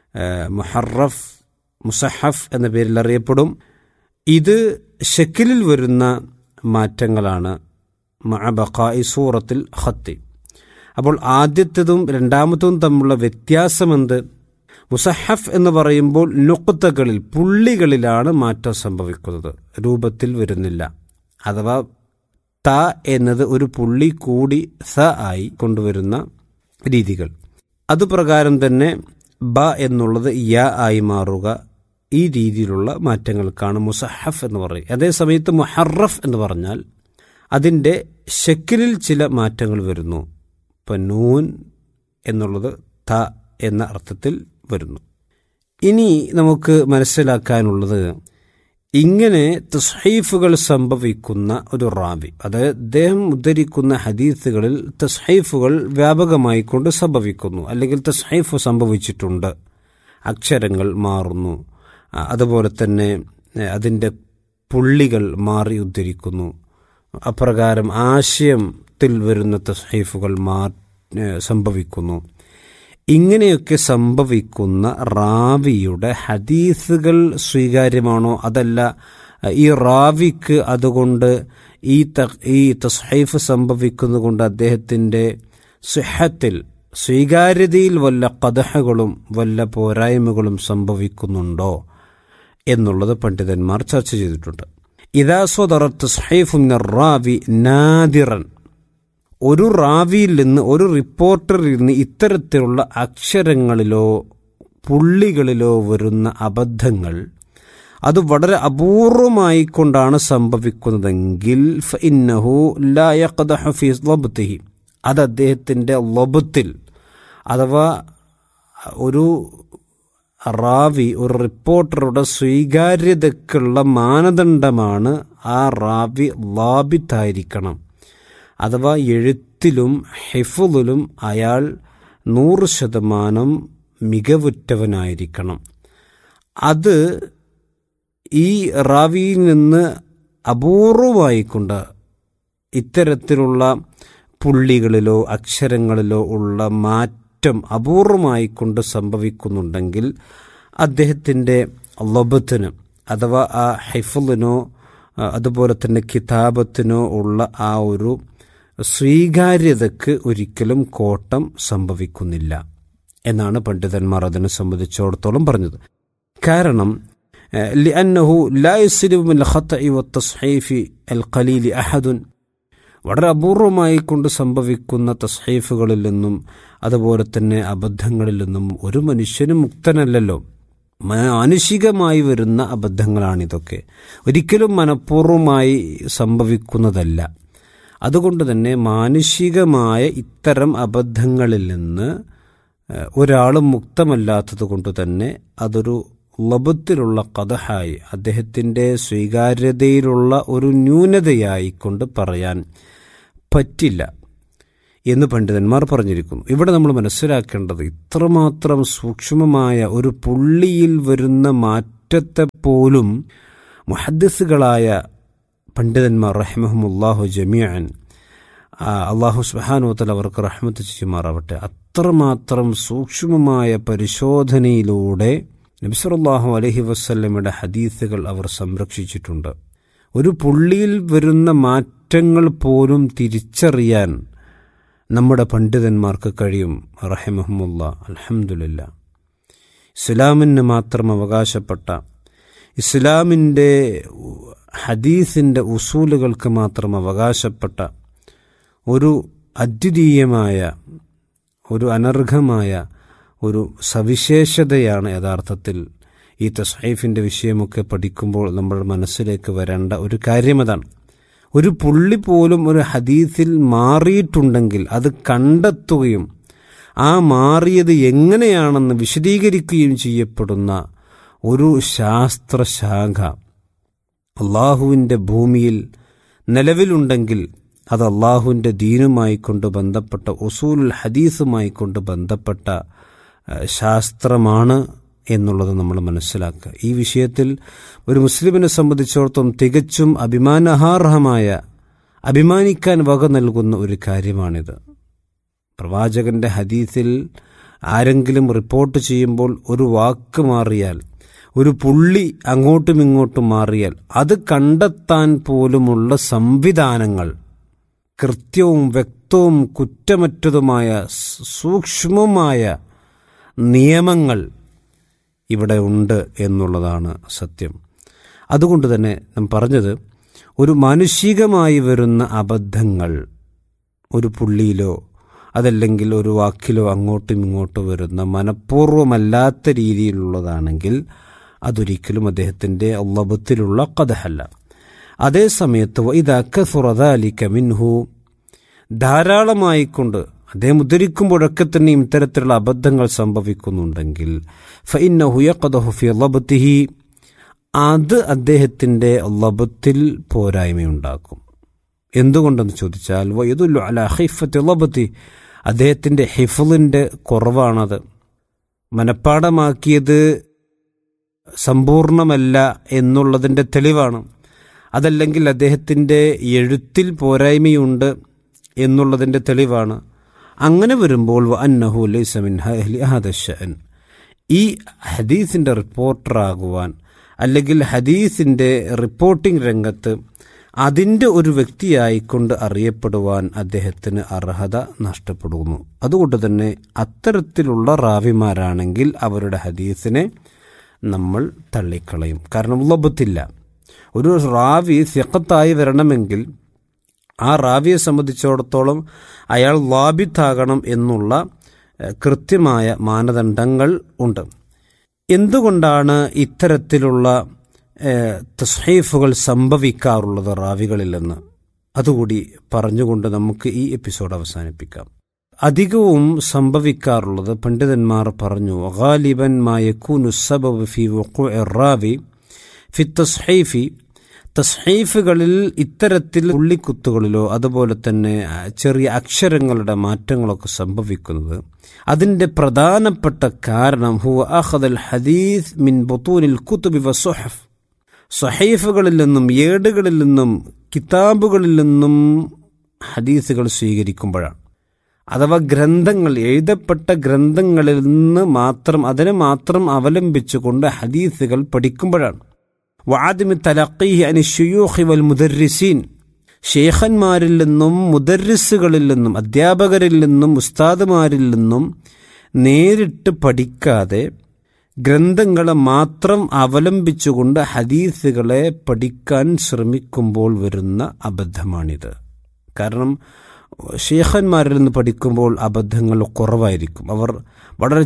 മുഹറഫ് മുസഹഫ് എന്ന പേരിൽ അറിയപ്പെടും ഇത് ഷെക്കിലിൽ വരുന്ന മാറ്റങ്ങളാണ് മഅബഖായി സൂറത്തിൽ ഖത്തി അപ്പോൾ ആദ്യത്തേതും രണ്ടാമത്തതും തമ്മിലുള്ള വ്യത്യാസമെന്ത് മുസഹഫ് എന്ന് പറയുമ്പോൾ ലുക്തകളിൽ പുള്ളികളിലാണ് മാറ്റം സംഭവിക്കുന്നത് രൂപത്തിൽ വരുന്നില്ല അഥവാ ത എന്നത് ഒരു പുള്ളി കൂടി സ ആയി കൊണ്ടുവരുന്ന രീതികൾ അതുപ്രകാരം തന്നെ ബ എന്നുള്ളത് യ ആയി മാറുക ഈ രീതിയിലുള്ള മാറ്റങ്ങൾക്കാണ് മുസഹഫ് എന്ന് പറയും അതേസമയത്ത് മുഹറഫ് എന്ന് പറഞ്ഞാൽ അതിൻ്റെ ഷെക്കിലിൽ ചില മാറ്റങ്ങൾ വരുന്നു ഇപ്പം നൂൻ എന്നുള്ളത് ത എന്ന അർത്ഥത്തിൽ വരുന്നു ഇനി നമുക്ക് മനസ്സിലാക്കാനുള്ളത് ഇങ്ങനെ തസ്ഹൈഫുകൾ സംഭവിക്കുന്ന ഒരു റാബി അതായത് അദ്ദേഹം ഉദ്ധരിക്കുന്ന ഹദീസുകളിൽ തസ്ഹൈഫുകൾ വ്യാപകമായി കൊണ്ട് സംഭവിക്കുന്നു അല്ലെങ്കിൽ തസ്ഹൈഫ് സംഭവിച്ചിട്ടുണ്ട് അക്ഷരങ്ങൾ മാറുന്നു അതുപോലെ തന്നെ അതിൻ്റെ പുള്ളികൾ മാറി ഉദ്ധരിക്കുന്നു അപ്രകാരം ആശയത്തിൽ വരുന്ന തസ്ഹൈഫുകൾ മാ സംഭവിക്കുന്നു ഇങ്ങനെയൊക്കെ സംഭവിക്കുന്ന റാവിയുടെ ഹദീസുകൾ സ്വീകാര്യമാണോ അതല്ല ഈ റാവിക്ക് അതുകൊണ്ട് ഈ ഈ തസ്ഹൈഫ് സംഭവിക്കുന്നതുകൊണ്ട് അദ്ദേഹത്തിൻ്റെ സുഹത്തിൽ സ്വീകാര്യതയിൽ വല്ല കഥകളും വല്ല പോരായ്മകളും സംഭവിക്കുന്നുണ്ടോ എന്നുള്ളത് പണ്ഡിതന്മാർ ചർച്ച ചെയ്തിട്ടുണ്ട് ഇതാ സ്വതറ തസ്ഹൈഫു റാവി നാദിറൻ ഒരു റാവിയിൽ നിന്ന് ഒരു റിപ്പോർട്ടറിൽ നിന്ന് ഇത്തരത്തിലുള്ള അക്ഷരങ്ങളിലോ പുള്ളികളിലോ വരുന്ന അബദ്ധങ്ങൾ അത് വളരെ അപൂർവമായി കൊണ്ടാണ് സംഭവിക്കുന്നതെങ്കിൽ ഫഇന്നഹു ലാ യഖ്ദഹു ഫീ ലബ്തിഹി അത് അദ്ദേഹത്തിൻ്റെ ലബത്തിൽ അഥവാ ഒരു റാവി ഒരു റിപ്പോർട്ടറുടെ സ്വീകാര്യതയ്ക്കുള്ള മാനദണ്ഡമാണ് ആ റാവി ലാബിത്തായിരിക്കണം അഥവാ എഴുത്തിലും ഹെഫുലിലും അയാൾ നൂറ് ശതമാനം മികവുറ്റവനായിരിക്കണം അത് ഈ റാവിയിൽ നിന്ന് അപൂർവമായിക്കൊണ്ട് ഇത്തരത്തിലുള്ള പുള്ളികളിലോ അക്ഷരങ്ങളിലോ ഉള്ള മാറ്റം അപൂർവമായിക്കൊണ്ട് സംഭവിക്കുന്നുണ്ടെങ്കിൽ അദ്ദേഹത്തിൻ്റെ ലബത്തിന് അഥവാ ആ ഹൈഫുലിനോ അതുപോലെ തന്നെ കിതാബത്തിനോ ഉള്ള ആ ഒരു സ്വീകാര്യതയ്ക്ക് ഒരിക്കലും കോട്ടം സംഭവിക്കുന്നില്ല എന്നാണ് പണ്ഡിതന്മാർ അതിനെ സംബന്ധിച്ചിടത്തോളം പറഞ്ഞത് കാരണം لأنه لا يسلم من الخطأ والتصحيف القليل أحد വളരെ അപൂർവമായി കൊണ്ട് സംഭവിക്കുന്ന തസ്ഹൈഫുകളിൽ നിന്നും അതുപോലെ തന്നെ അബദ്ധങ്ങളിൽ നിന്നും ഒരു മനുഷ്യനും മുക്തനല്ലല്ലോ മാനുഷികമായി വരുന്ന അബദ്ധങ്ങളാണിതൊക്കെ ഒരിക്കലും മനഃപൂർവ്വമായി സംഭവിക്കുന്നതല്ല അതുകൊണ്ട് തന്നെ മാനുഷികമായ ഇത്തരം അബദ്ധങ്ങളിൽ നിന്ന് ഒരാളും മുക്തമല്ലാത്തത് കൊണ്ട് തന്നെ അതൊരു ലഭത്തിലുള്ള കഥഹായി അദ്ദേഹത്തിൻ്റെ സ്വീകാര്യതയിലുള്ള ഒരു ന്യൂനതയായി കൊണ്ട് പറയാൻ പറ്റില്ല എന്ന് പണ്ഡിതന്മാർ പറഞ്ഞിരിക്കുന്നു ഇവിടെ നമ്മൾ മനസ്സിലാക്കേണ്ടത് ഇത്രമാത്രം സൂക്ഷ്മമായ ഒരു പുള്ളിയിൽ വരുന്ന മാറ്റത്തെ പോലും മുഹദ്ദിസുകളായ പണ്ഡിതന്മാർ റഹ്മഹമുല്ലാഹു ജമിയൻ അള്ളാഹു സുബാനോത്തൽ അവർക്ക് റഹ്മത്ത് ചെയ്യുമാറാവട്ടെ അത്രമാത്രം സൂക്ഷ്മമായ പരിശോധനയിലൂടെ നബിസറുല്ലാഹു അലഹി വസ്ല്ലമയുടെ ഹദീസുകൾ അവർ സംരക്ഷിച്ചിട്ടുണ്ട് ഒരു പുള്ളിയിൽ വരുന്ന മാറ്റങ്ങൾ പോലും തിരിച്ചറിയാൻ നമ്മുടെ പണ്ഡിതന്മാർക്ക് കഴിയും റഹിമഹമുല്ല അലഹമുല്ല ഇസ്ലാമിന് മാത്രം അവകാശപ്പെട്ട ഇസ്ലാമിൻ്റെ ഹദീസിൻ്റെ ഉസൂലുകൾക്ക് മാത്രം അവകാശപ്പെട്ട ഒരു അദ്വിതീയമായ ഒരു അനർഘമായ ഒരു സവിശേഷതയാണ് യഥാർത്ഥത്തിൽ ഈ തസ്ഹൈഫിൻ്റെ വിഷയമൊക്കെ പഠിക്കുമ്പോൾ നമ്മുടെ മനസ്സിലേക്ക് വരേണ്ട ഒരു കാര്യം അതാണ് ഒരു പുള്ളി പോലും ഒരു ഹദീസിൽ മാറിയിട്ടുണ്ടെങ്കിൽ അത് കണ്ടെത്തുകയും ആ മാറിയത് എങ്ങനെയാണെന്ന് വിശദീകരിക്കുകയും ചെയ്യപ്പെടുന്ന ഒരു ശാസ്ത്രശാഖ അള്ളാഹുവിൻ്റെ ഭൂമിയിൽ നിലവിലുണ്ടെങ്കിൽ അത് അള്ളാഹുവിൻ്റെ ദീനുമായി കൊണ്ട് ബന്ധപ്പെട്ട ഉസൂലുൽ ഹദീസുമായി കൊണ്ട് ബന്ധപ്പെട്ട ശാസ്ത്രമാണ് എന്നുള്ളത് നമ്മൾ മനസ്സിലാക്കുക ഈ വിഷയത്തിൽ ഒരു മുസ്ലിമിനെ സംബന്ധിച്ചിടത്തോളം തികച്ചും അഭിമാനഹാർഹമായ അഭിമാനിക്കാൻ വക നൽകുന്ന ഒരു കാര്യമാണിത് പ്രവാചകന്റെ ഹദീസിൽ ആരെങ്കിലും റിപ്പോർട്ട് ചെയ്യുമ്പോൾ ഒരു വാക്ക് മാറിയാൽ ഒരു പുള്ളി അങ്ങോട്ടും ഇങ്ങോട്ടും മാറിയാൽ അത് കണ്ടെത്താൻ പോലുമുള്ള സംവിധാനങ്ങൾ കൃത്യവും വ്യക്തവും കുറ്റമറ്റതുമായ സൂക്ഷ്മമായ നിയമങ്ങൾ ഇവിടെ ഉണ്ട് എന്നുള്ളതാണ് സത്യം അതുകൊണ്ട് തന്നെ നാം പറഞ്ഞത് ഒരു മാനുഷികമായി വരുന്ന അബദ്ധങ്ങൾ ഒരു പുള്ളിയിലോ അതല്ലെങ്കിൽ ഒരു വാക്കിലോ അങ്ങോട്ടും ഇങ്ങോട്ടും വരുന്ന മനഃപൂർവ്വമല്ലാത്ത രീതിയിലുള്ളതാണെങ്കിൽ അതൊരിക്കലും അദ്ദേഹത്തിൻ്റെ ലഭത്തിലുള്ള കഥഹല്ല അതേ സമയത്ത് ഇതക്കസുറദാലിക്ക മിൻഹു ധാരാളമായിക്കൊണ്ട് അദ്ദേഹം ഉദ്ധരിക്കുമ്പോഴൊക്കെ തന്നെയും ഇത്തരത്തിലുള്ള അബദ്ധങ്ങൾ സംഭവിക്കുന്നുണ്ടെങ്കിൽ ഫൈനഹുയഖദഹുഫി ലബത്തിഹി അത് അദ്ദേഹത്തിൻ്റെ ലബത്തിൽ പോരായ്മയുണ്ടാക്കും എന്തുകൊണ്ടെന്ന് ചോദിച്ചാൽ വയതുല്ലു അല ഹൈഫത്ത് ലബത്തി അദ്ദേഹത്തിൻ്റെ ഹിഫലിൻ്റെ കുറവാണത് മനഃപ്പാടമാക്കിയത് സമ്പൂർണമല്ല എന്നുള്ളതിൻ്റെ തെളിവാണ് അതല്ലെങ്കിൽ അദ്ദേഹത്തിൻ്റെ എഴുത്തിൽ പോരായ്മയുണ്ട് എന്നുള്ളതിൻ്റെ തെളിവാണ് അങ്ങനെ വരുമ്പോൾ അന്നഹു ലൈസമിൻ ഈ ഹദീസിൻ്റെ റിപ്പോർട്ടറാകുവാൻ അല്ലെങ്കിൽ ഹദീസിൻ്റെ റിപ്പോർട്ടിംഗ് രംഗത്ത് അതിൻ്റെ ഒരു വ്യക്തിയായിക്കൊണ്ട് അറിയപ്പെടുവാൻ അദ്ദേഹത്തിന് അർഹത നഷ്ടപ്പെടുന്നു അതുകൊണ്ട് തന്നെ അത്തരത്തിലുള്ള റാവിമാരാണെങ്കിൽ അവരുടെ ഹദീസിനെ നമ്മൾ തള്ളിക്കളയും കാരണം ലഭത്തില്ല ഒരു റാവി സിഖത്തായി വരണമെങ്കിൽ ആ റാവിയെ സംബന്ധിച്ചിടത്തോളം അയാൾ ലാബിത്താകണം എന്നുള്ള കൃത്യമായ മാനദണ്ഡങ്ങൾ ഉണ്ട് എന്തുകൊണ്ടാണ് ഇത്തരത്തിലുള്ള തസ്ഹീഫുകൾ സംഭവിക്കാറുള്ളത് റാവികളിലെന്ന് അതുകൂടി പറഞ്ഞുകൊണ്ട് നമുക്ക് ഈ എപ്പിസോഡ് അവസാനിപ്പിക്കാം അധികവും സംഭവിക്കാറുള്ളത് പണ്ഡിതന്മാർ പറഞ്ഞു ഗാലിബൻ മായക്കൂനു സബബ് ഫി റാവി ഫി തസ്ഹൈഫി തസ്ഹൈഫുകളിൽ ഇത്തരത്തിൽ ഉള്ളിക്കുത്തുകളിലോ അതുപോലെ തന്നെ ചെറിയ അക്ഷരങ്ങളുടെ മാറ്റങ്ങളൊക്കെ സംഭവിക്കുന്നത് അതിൻ്റെ പ്രധാനപ്പെട്ട കാരണം ഹുവ അഹദൽ ഹദീസ് മിൻ ബുത്തൂനിൽ കുത്തുബി വസുഹഫ് സഹൈഫുകളിൽ നിന്നും ഏടുകളിൽ നിന്നും കിതാബുകളിൽ നിന്നും ഹദീസുകൾ സ്വീകരിക്കുമ്പോഴാണ് അഥവാ ഗ്രന്ഥങ്ങൾ എഴുതപ്പെട്ട ഗ്രന്ഥങ്ങളിൽ നിന്ന് മാത്രം അതിനെ മാത്രം അവലംബിച്ചുകൊണ്ട് ഹദീസുകൾ പഠിക്കുമ്പോഴാണ് വാദിമി തലഖീഹി അനി ഷുയൂഖി വൽ മുദർരിസീൻ ഷെയ്ഖന്മാരിൽ നിന്നും മുദർരിസുകളിൽ നിന്നും അധ്യാപകരിൽ നിന്നും ഉസ്താദുമാരിൽ നിന്നും നേരിട്ട് പഠിക്കാതെ ഗ്രന്ഥങ്ങളെ മാത്രം അവലംബിച്ചുകൊണ്ട് ഹദീസുകളെ പഠിക്കാൻ ശ്രമിക്കുമ്പോൾ വരുന്ന അബദ്ധമാണിത് കാരണം ഷേഖന്മാരിൽ നിന്ന് പഠിക്കുമ്പോൾ അബദ്ധങ്ങൾ കുറവായിരിക്കും അവർ വളരെ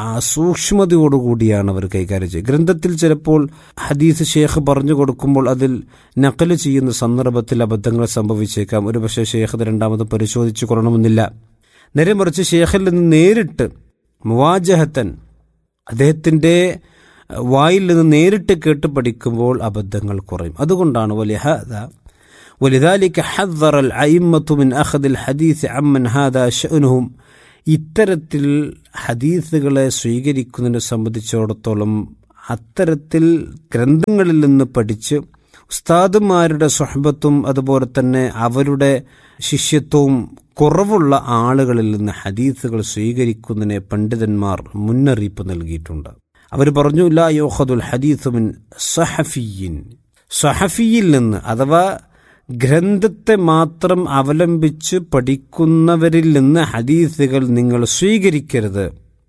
സൂക്ഷ്മതയോടുകൂടിയാണ് അവർ കൈകാര്യം ചെയ്യുക ഗ്രന്ഥത്തിൽ ചിലപ്പോൾ ഹദീസ് ഷേഖ് പറഞ്ഞു കൊടുക്കുമ്പോൾ അതിൽ നക്കല് ചെയ്യുന്ന സന്ദർഭത്തിൽ അബദ്ധങ്ങൾ സംഭവിച്ചേക്കാം ഒരു പക്ഷേ ഷേഖ് അത് രണ്ടാമത് പരിശോധിച്ചു കൊള്ളണമെന്നില്ല നേരെ മറിച്ച് ഷേഖിൽ നിന്ന് നേരിട്ട് മുവാജഹത്തൻ അദ്ദേഹത്തിൻ്റെ വായിൽ നിന്ന് നേരിട്ട് കേട്ട് പഠിക്കുമ്പോൾ അബദ്ധങ്ങൾ കുറയും അതുകൊണ്ടാണ് വലിയ ولذلك حذر الأئمة من أخذ الحديث عمن هذا شأنهم ഇത്തരത്തിൽ ഹദീസുകളെ സ്വീകരിക്കുന്നതിനെ സംബന്ധിച്ചിടത്തോളം അത്തരത്തിൽ ഗ്രന്ഥങ്ങളിൽ നിന്ന് പഠിച്ച് ഉസ്താദുമാരുടെ സ്വഹബത്തും അതുപോലെ തന്നെ അവരുടെ ശിഷ്യത്വവും കുറവുള്ള ആളുകളിൽ നിന്ന് ഹദീസുകൾ സ്വീകരിക്കുന്നതിനെ പണ്ഡിതന്മാർ മുന്നറിയിപ്പ് നൽകിയിട്ടുണ്ട് അവർ പറഞ്ഞു ലാ യോഹദുൽ ഹദീസുമിൻ സഹഫിയിൻ സഹഫിയിൽ നിന്ന് അഥവാ ഗ്രന്ഥത്തെ മാത്രം അവലംബിച്ച് പഠിക്കുന്നവരിൽ നിന്ന് ഹദീസുകൾ നിങ്ങൾ സ്വീകരിക്കരുത്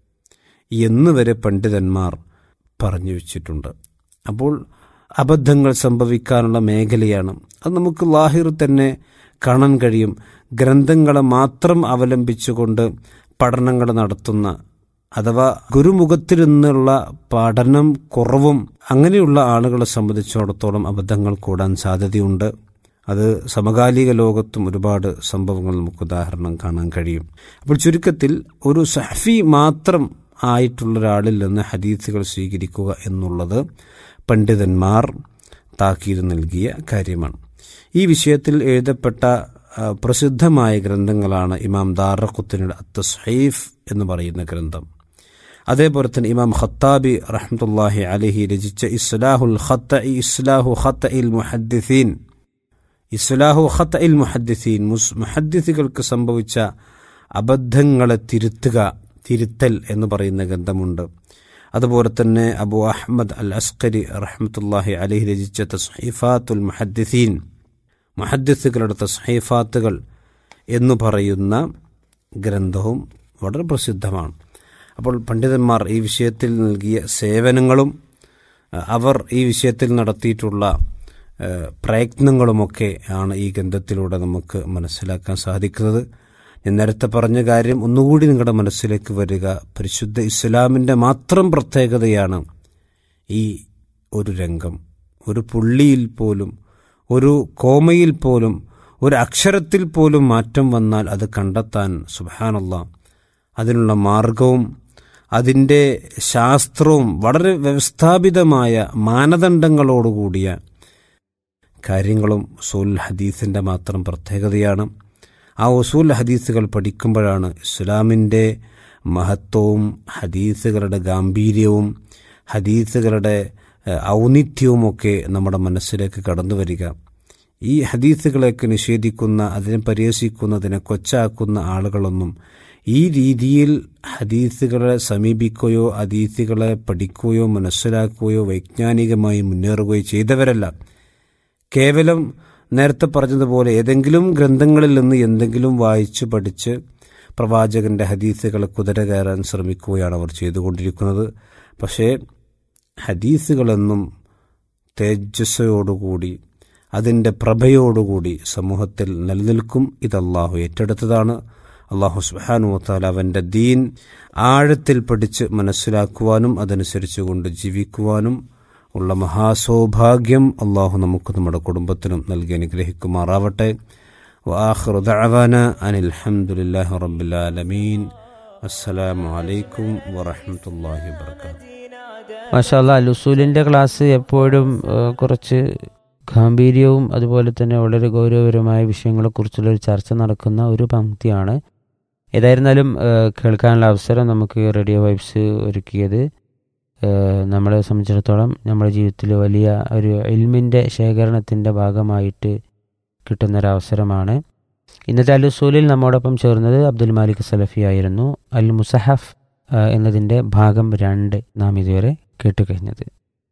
എന്ന് വരെ പണ്ഡിതന്മാർ പറഞ്ഞു വെച്ചിട്ടുണ്ട് അപ്പോൾ അബദ്ധങ്ങൾ സംഭവിക്കാനുള്ള മേഖലയാണ് അത് നമുക്ക് ലാഹിർ തന്നെ കാണാൻ കഴിയും ഗ്രന്ഥങ്ങളെ മാത്രം അവലംബിച്ചുകൊണ്ട് പഠനങ്ങൾ നടത്തുന്ന അഥവാ ഗുരുമുഖത്തിൽ നിന്നുള്ള പഠനം കുറവും അങ്ങനെയുള്ള ആളുകളെ സംബന്ധിച്ചിടത്തോളം അബദ്ധങ്ങൾ കൂടാൻ സാധ്യതയുണ്ട് അത് സമകാലിക ലോകത്തും ഒരുപാട് സംഭവങ്ങൾ നമുക്ക് ഉദാഹരണം കാണാൻ കഴിയും അപ്പോൾ ചുരുക്കത്തിൽ ഒരു സഹഫി മാത്രം ആയിട്ടുള്ള ഒരാളിൽ നിന്ന് ഹദീസുകൾ സ്വീകരിക്കുക എന്നുള്ളത് പണ്ഡിതന്മാർ താക്കീത് നൽകിയ കാര്യമാണ് ഈ വിഷയത്തിൽ എഴുതപ്പെട്ട ആ, പ്രസിദ്ധമായ ഗ്രന്ഥങ്ങളാണ് ഇമാം ദാറഖുത്തിനുടെ അത്തസ്ഹൈഫ് എന്ന് പറയുന്ന ഗ്രന്ഥം അതേപോലെ തന്നെ ഇമാം ഖത്താബി റഹ്മത്തുല്ലാഹി അലഹി രചിച്ച ഇസ്ലാഹുൽ ഖത്ത ഇസ്ലാഹു ഖത്ത ഇൽ മുഹദ്ദിസീൻ ഇസ്ലാഹു ഖത്ത ഇൽ മുഹദ്ദിസീൻ മുസ് മുഹദ്ദിസുകൾക്ക് സംഭവിച്ച അബദ്ധങ്ങളെ തിരുത്തുക തിരുത്തൽ എന്ന് പറയുന്ന ഗ്രന്ഥമുണ്ട് അതുപോലെ തന്നെ അബു അഹമ്മദ് അൽ അസ്കരി റഹ്മത്തുല്ലാഹി അലഹി രചിച്ച തസ്ഹൈഫാത്തുൽ മുഹദ്ദിസീൻ മുഹദ്ദിസുകളുടെ തസ്ഹൈഫാത്തുകൾ എന്ന് പറയുന്ന ഗ്രന്ഥവും വളരെ പ്രസിദ്ധമാണ് അപ്പോൾ പണ്ഡിതന്മാർ ഈ വിഷയത്തിൽ നൽകിയ സേവനങ്ങളും അഹ് അവർ ഈ വിഷയത്തിൽ നടത്തിയിട്ടുള്ള ഏഹ്, പ്രയത്നങ്ങളുമൊക്കെ ആണ് ഈ ഗ്രന്ഥത്തിലൂടെ നമുക്ക് മനസ്സിലാക്കാൻ സാധിക്കുന്നത് ഞാൻ നേരത്തെ പറഞ്ഞ കാര്യം ഒന്നുകൂടി നിങ്ങളുടെ മനസ്സിലേക്ക് വരിക പരിശുദ്ധ ഇസ്ലാമിൻ്റെ മാത്രം പ്രത്യേകതയാണ് ഈ ഒരു രംഗം ഒരു പുള്ളിയിൽ പോലും ഒരു കോമയിൽ പോലും ഒരു അക്ഷരത്തിൽ പോലും മാറ്റം വന്നാൽ അത് കണ്ടെത്താൻ സുബാനല്ല അതിനുള്ള മാർഗവും അതിൻ്റെ ശാസ്ത്രവും വളരെ വ്യവസ്ഥാപിതമായ മാനദണ്ഡങ്ങളോടുകൂടിയ കാര്യങ്ങളും ഉസൂൽ ഹദീസിൻ്റെ മാത്രം പ്രത്യേകതയാണ് ആ ഉസൂൽ ഹദീസുകൾ പഠിക്കുമ്പോഴാണ് ഇസ്ലാമിൻ്റെ മഹത്വവും ഹദീസുകളുടെ ഗാംഭീര്യവും ഹദീസുകളുടെ ഏഹ്, ഔന്നിത്യവുമൊക്കെ നമ്മുടെ മനസ്സിലേക്ക് കടന്നു വരിക ഈ ഹദീസുകളെയൊക്കെ നിഷേധിക്കുന്ന അതിനെ പരിഹസിക്കുന്ന അതിനെ കൊച്ചാക്കുന്ന ആളുകളൊന്നും ഈ രീതിയിൽ ഹദീസുകളെ സമീപിക്കുകയോ ഹദീസുകളെ പഠിക്കുകയോ മനസ്സിലാക്കുകയോ വൈജ്ഞാനികമായി മുന്നേറുകയോ ചെയ്തവരല്ല കേവലം നേരത്തെ പറഞ്ഞതുപോലെ ഏതെങ്കിലും ഗ്രന്ഥങ്ങളിൽ നിന്ന് എന്തെങ്കിലും വായിച്ച് പഠിച്ച് പ്രവാചകന്റെ ഹദീസുകളെ കുതിര കയറാൻ ശ്രമിക്കുകയാണ് അവർ ചെയ്തുകൊണ്ടിരിക്കുന്നത് പക്ഷേ ഹദീസുകളെന്നും തേജസ്സയോടുകൂടി അതിൻ്റെ പ്രഭയോടുകൂടി സമൂഹത്തിൽ നിലനിൽക്കും ഇത് അള്ളാഹു ഏറ്റെടുത്തതാണ് അള്ളാഹു സുബാനു താല അവൻ്റെ ദീൻ ആഴത്തിൽ പഠിച്ച് മനസ്സിലാക്കുവാനും അതനുസരിച്ച് കൊണ്ട് ജീവിക്കുവാനും ഉള്ള മഹാസൗഭാഗ്യം അള്ളാഹു നമുക്ക് നമ്മുടെ കുടുംബത്തിനും നൽകി അനുഗ്രഹിക്കുമാറാവട്ടെ وآخر دعوانا أن الحمد لله رب العالمين السلام عليكم ورحمة الله وبركاته
മാഷാല്ല ലുസൂലിൻ്റെ ക്ലാസ് എപ്പോഴും ആ, കുറച്ച് ഗാംഭീര്യവും അതുപോലെ തന്നെ വളരെ ഗൗരവപരമായ വിഷയങ്ങളെക്കുറിച്ചുള്ള ഒരു ചർച്ച നടക്കുന്ന ഒരു പങ്ക്തിയാണ് ഏതായിരുന്നാലും ആ, കേൾക്കാനുള്ള അവസരം നമുക്ക് റേഡിയോ വൈബ്സ് ഒരുക്കിയത് ആ, നമ്മളെ സംബന്ധിച്ചിടത്തോളം നമ്മുടെ ജീവിതത്തിൽ വലിയ ഒരു ഇൽമിൻ്റെ ശേഖരണത്തിൻ്റെ ഭാഗമായിട്ട് കിട്ടുന്നൊരവസരമാണ് ഇന്നത്തെ അൽ ഉസൂലിൽ നമ്മോടൊപ്പം ചേർന്നത് അബ്ദുൽ മാലിക് സലഫി ആയിരുന്നു അൽ മുസഹഫ് ആ, എന്നതിൻ്റെ ഭാഗം രണ്ട് നാം ഇതുവരെ കേട്ടുകഴിഞ്ഞത്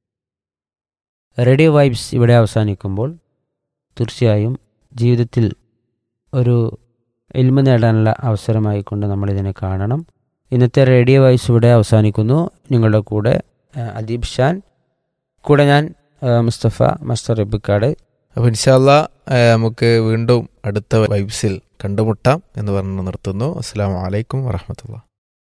റേഡിയോ വൈബ്സ് ഇവിടെ അവസാനിക്കുമ്പോൾ തീർച്ചയായും ജീവിതത്തിൽ ഒരു എൽമ നേടാനുള്ള അവസരമായിക്കൊണ്ട് നമ്മളിതിനെ കാണണം ഇന്നത്തെ റേഡിയോ വൈബ്സ് ഇവിടെ അവസാനിക്കുന്നു നിങ്ങളുടെ കൂടെ ആ, അദീബ് ഷാൻ കൂടെ ഞാൻ ആ, മുസ്തഫ മസ്റ്റർ റബിക്കാട്
അപ്പോൾ ഇൻഷാല്ല നമുക്ക് വീണ്ടും അടുത്ത വൈബ്സിൽ കണ്ടുമുട്ടാം എന്ന് പറഞ്ഞു നിർത്തുന്നു അസ്സാം വലൈക്കും വറഹമത്തുള്ള